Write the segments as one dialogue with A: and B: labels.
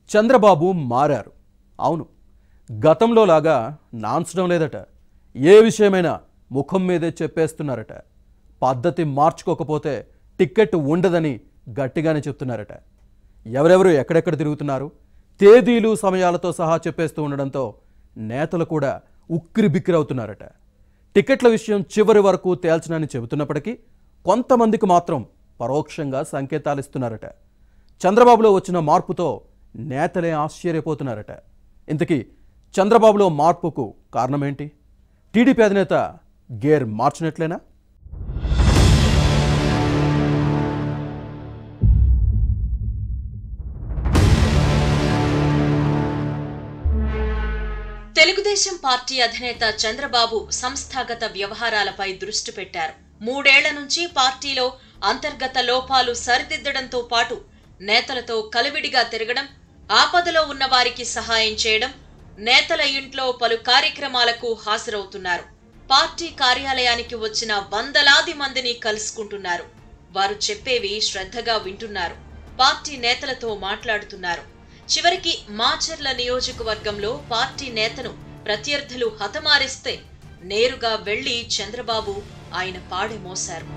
A: చంద్రబాబు మారారు అవును గతంలో లాగా నాన్చడం లేదట ఏ విషయమైనా ముఖం మీదే చెప్పేస్తున్నారట పద్ధతి మార్చుకోకపోతే టిక్కెట్ ఉండదని గట్టిగానే చెప్తున్నారట ఎవరెవరు ఎక్కడెక్కడ తిరుగుతున్నారు తేదీలు సమయాలతో సహా చెప్పేస్తూ ఉండడంతో నేతలు కూడా ఉక్కిరి బిక్కిరవుతున్నారట టికెట్ల విషయం చివరి వరకు తేల్చనని చెబుతున్నప్పటికీ కొంతమందికి మాత్రం పరోక్షంగా సంకేతాలు ఇస్తున్నారట చంద్రబాబులో వచ్చిన మార్పుతో నేతలే ఆశ్చర్యపోతున్నారట ఇంతకీ చంద్రబాబులో మార్పుకు కారణమేంటి టీడీపీ అధినేత గేర్ మార్చినట్లేనా
B: తెలుగుదేశం పార్టీ అధినేత చంద్రబాబు సంస్థాగత వ్యవహారాలపై దృష్టి పెట్టారు మూడేళ్ల నుంచి పార్టీలో అంతర్గత లోపాలు సరిదిద్దడంతో పాటు నేతలతో కలివిడిగా తిరగడం ఆపదలో ఉన్న వారికి సహాయం చేయడం నేతల ఇంట్లో పలు కార్యక్రమాలకు హాజరవుతున్నారు పార్టీ కార్యాలయానికి వచ్చిన వందలాది మందిని కలుసుకుంటున్నారు వారు చెప్పేవి శ్రద్ధగా వింటున్నారు పార్టీ నేతలతో మాట్లాడుతున్నారు చివరికి మాచర్ల నియోజకవర్గంలో పార్టీ నేతను ప్రత్యర్థులు హతమారిస్తే నేరుగా వెళ్లి చంద్రబాబు ఆయన పాడె మోశారు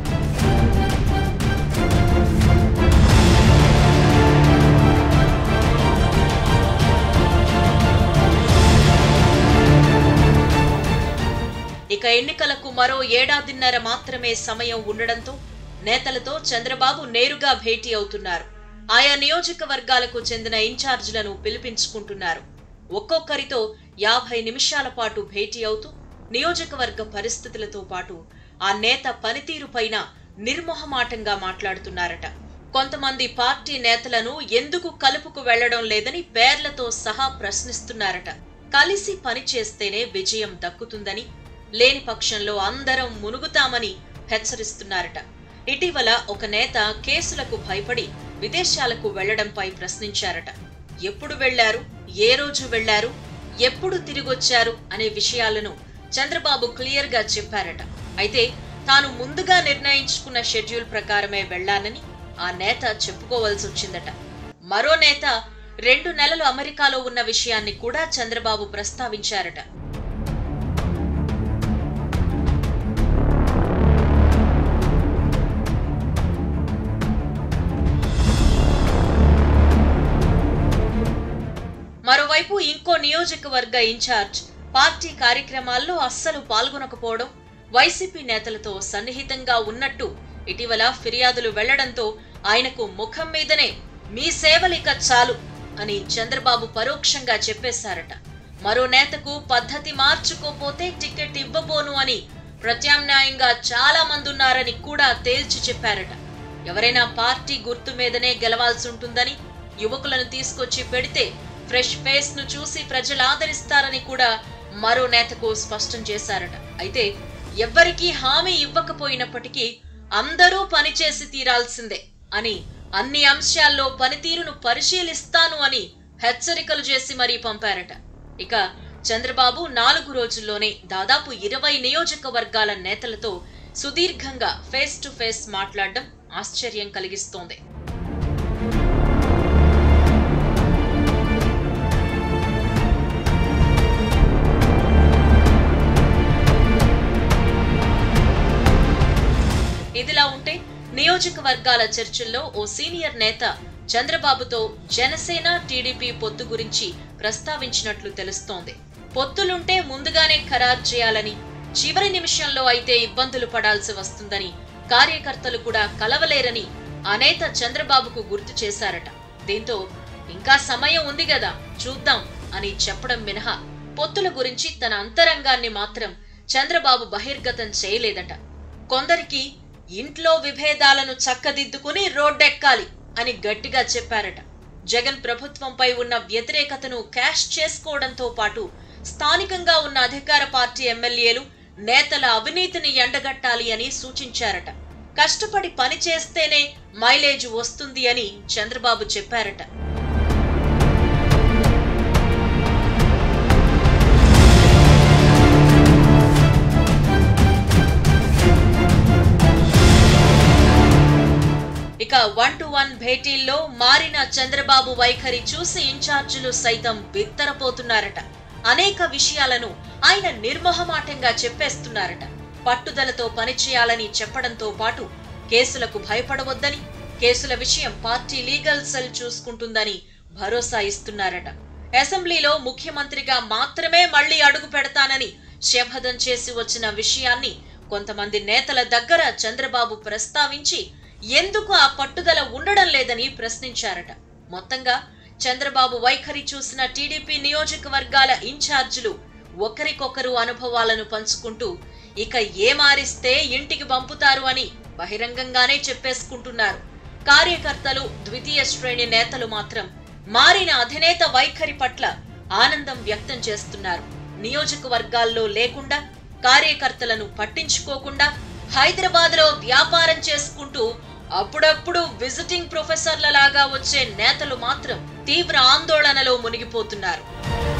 B: ఇక ఎన్నికలకు మరో ఏడాదిన్నర మాత్రమే సమయం ఉండడంతో నేతలతో చంద్రబాబు నేరుగా భేటీ అవుతున్నారు ఆయా నియోజకవర్గాలకు చెందిన ఇన్ఛార్జీలను పిలిపించుకుంటున్నారు ఒక్కొక్కరితో యాభై నిమిషాల పాటు భేటీ అవుతూ నియోజకవర్గ పరిస్థితులతో పాటు ఆ నేత పనితీరుపైన నిర్మోహమాటంగా మాట్లాడుతున్నారట కొంతమంది పార్టీ నేతలను ఎందుకు కలుపుకు వెళ్లడం లేదని పేర్లతో సహా ప్రశ్నిస్తున్నారట కలిసి పనిచేస్తేనే విజయం దక్కుతుందని లేని పక్షంలో అందరం మునుగుతామని హెచ్చరిస్తున్నారట ఇటీవల ఒక నేత కేసులకు భయపడి విదేశాలకు వెళ్లడంపై ప్రశ్నించారట ఎప్పుడు వెళ్లారు ఏ రోజు వెళ్లారు ఎప్పుడు తిరిగొచ్చారు అనే విషయాలను చంద్రబాబు క్లియర్ గా చెప్పారట అయితే తాను ముందుగా నిర్ణయించుకున్న షెడ్యూల్ ప్రకారమే వెళ్లానని ఆ నేత చెప్పుకోవాల్సి వచ్చిందట మరో నేత రెండు నెలలు అమెరికాలో ఉన్న విషయాన్ని కూడా చంద్రబాబు ప్రస్తావించారట మరోవైపు ఇంకో నియోజకవర్గ ఇన్ఛార్జ్ పార్టీ కార్యక్రమాల్లో అస్సలు పాల్గొనకపోవడం వైసీపీ నేతలతో సన్నిహితంగా ఉన్నట్టు ఇటీవల ఫిర్యాదులు వెళ్లడంతో ఆయనకు ముఖం మీదనే మీ సేవలిక చాలు అని చంద్రబాబు పరోక్షంగా చెప్పేశారట మరో నేతకు పద్ధతి మార్చుకోపోతే టికెట్ ఇవ్వబోను అని ప్రత్యామ్నాయంగా చాలా మంది ఉన్నారని కూడా తేల్చి చెప్పారట ఎవరైనా పార్టీ గుర్తు మీదనే గెలవాల్సి ఉంటుందని యువకులను తీసుకొచ్చి పెడితే ఫ్రెష్ ఫేస్ ను చూసి ప్రజలు ఆదరిస్తారని కూడా మరో నేతకు స్పష్టం చేశారట అయితే ఎవ్వరికీ హామీ ఇవ్వకపోయినప్పటికీ అందరూ పనిచేసి తీరాల్సిందే అని అన్ని అంశాల్లో పనితీరును పరిశీలిస్తాను అని హెచ్చరికలు చేసి మరీ పంపారట ఇక చంద్రబాబు నాలుగు రోజుల్లోనే దాదాపు ఇరవై నియోజకవర్గాల నేతలతో సుదీర్ఘంగా ఫేస్ టు ఫేస్ మాట్లాడడం ఆశ్చర్యం కలిగిస్తోంది ఇదిలా ఉంటే నియోజకవర్గాల చర్చల్లో ఓ సీనియర్ నేత చంద్రబాబుతో జనసేన టీడీపీ పొత్తు గురించి ప్రస్తావించినట్లు తెలుస్తోంది పొత్తులుంటే ముందుగానే ఖరారు చేయాలని చివరి నిమిషంలో అయితే ఇబ్బందులు పడాల్సి వస్తుందని కార్యకర్తలు కూడా కలవలేరని ఆ నేత చంద్రబాబుకు గుర్తు చేశారట దీంతో ఇంకా సమయం ఉంది కదా చూద్దాం అని చెప్పడం మినహా పొత్తుల గురించి తన అంతరంగాన్ని మాత్రం చంద్రబాబు బహిర్గతం చేయలేదట కొందరికి ఇంట్లో విభేదాలను చక్కదిద్దుకుని రోడ్డెక్కాలి అని గట్టిగా చెప్పారట జగన్ ప్రభుత్వంపై ఉన్న వ్యతిరేకతను క్యాష్ చేసుకోవడంతో పాటు స్థానికంగా ఉన్న అధికార పార్టీ ఎమ్మెల్యేలు నేతల అవినీతిని ఎండగట్టాలి అని సూచించారట కష్టపడి పని చేస్తేనే మైలేజ్ వస్తుంది అని చంద్రబాబు చెప్పారట ఇక వన్ టు వన్ భేటీల్లో మారిన చంద్రబాబు వైఖరి చూసి ఇన్ఛార్జీలు సైతం బిత్తరపోతున్నారట అనేక విషయాలను ఆయన నిర్మోహమాటంగా చెప్పేస్తున్నారట పట్టుదలతో పనిచేయాలని చెప్పడంతో పాటు కేసులకు భయపడవద్దని కేసుల విషయం పార్టీ లీగల్ సెల్ చూసుకుంటుందని భరోసా ఇస్తున్నారట అసెంబ్లీలో ముఖ్యమంత్రిగా మాత్రమే మళ్లీ అడుగు పెడతానని శపథం చేసి వచ్చిన విషయాన్ని కొంతమంది నేతల దగ్గర చంద్రబాబు ప్రస్తావించి ఎందుకు ఆ పట్టుదల ఉండడం లేదని ప్రశ్నించారట మొత్తంగా చంద్రబాబు వైఖరి చూసిన టీడీపీ నియోజకవర్గాల ఇన్ఛార్జీలు ఒకరికొకరు అనుభవాలను పంచుకుంటూ ఇక ఏ మారిస్తే ఇంటికి పంపుతారు అని బహిరంగంగానే చెప్పేసుకుంటున్నారు కార్యకర్తలు ద్వితీయ శ్రేణి నేతలు మాత్రం మారిన అధినేత వైఖరి పట్ల ఆనందం వ్యక్తం చేస్తున్నారు నియోజకవర్గాల్లో లేకుండా కార్యకర్తలను పట్టించుకోకుండా హైదరాబాద్ లో వ్యాపారం చేసుకుంటూ అప్పుడప్పుడు విజిటింగ్ ప్రొఫెసర్ల లాగా వచ్చే నేతలు మాత్రం తీవ్ర ఆందోళనలో మునిగిపోతున్నారు